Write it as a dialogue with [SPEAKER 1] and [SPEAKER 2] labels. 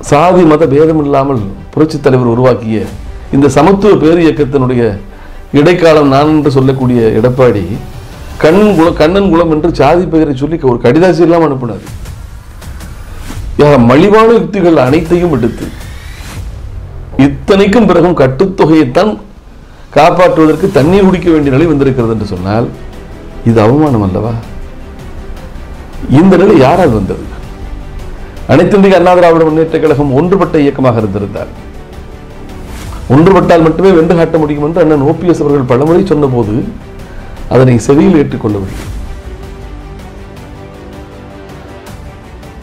[SPEAKER 1] சாதி மத பேதம் இல்லாமல் புரட்சித் தலைவர் உருவாக்கிய இந்த சமத்துவ பேர் இயக்கத்தினுடைய இடைக்காலம் நான் என்று சொல்லக்கூடிய எடப்பாடி கண்ணன் குலம் கண்ணன் குலம் என்று சாதி பெயரை சொல்லி ஒரு கடிதாசி எல்லாம் அனுப்பினார் யா- மலிவான யுக்திகள் அனைத்தையும் எடுத்து இத்தனைக்கும் பிறகும் கட்டுத்தொகையைத்தான் காப்பாற்றுவதற்கு தண்ணீர் குடிக்க வேண்டிய நிலை வந்திருக்கிறது என்று சொன்னால் இது அவமானம் அல்லவா இந்த நிலை யாரால் வந்தது அனைத்து இந்திய அண்ணா திராவிட முன்னேற்ற கழகம் ஒன்றுபட்ட இயக்கமாக இருந்திருந்தார் ஒன்றுபட்டால் மட்டுமே வென்று காட்ட முடியும் என்று அண்ணன் ஓபிஎஸ் அவர்கள் பலமுறை சொன்னபோது அதனை செவியில் ஏற்றுக்கொள்ளவில்லை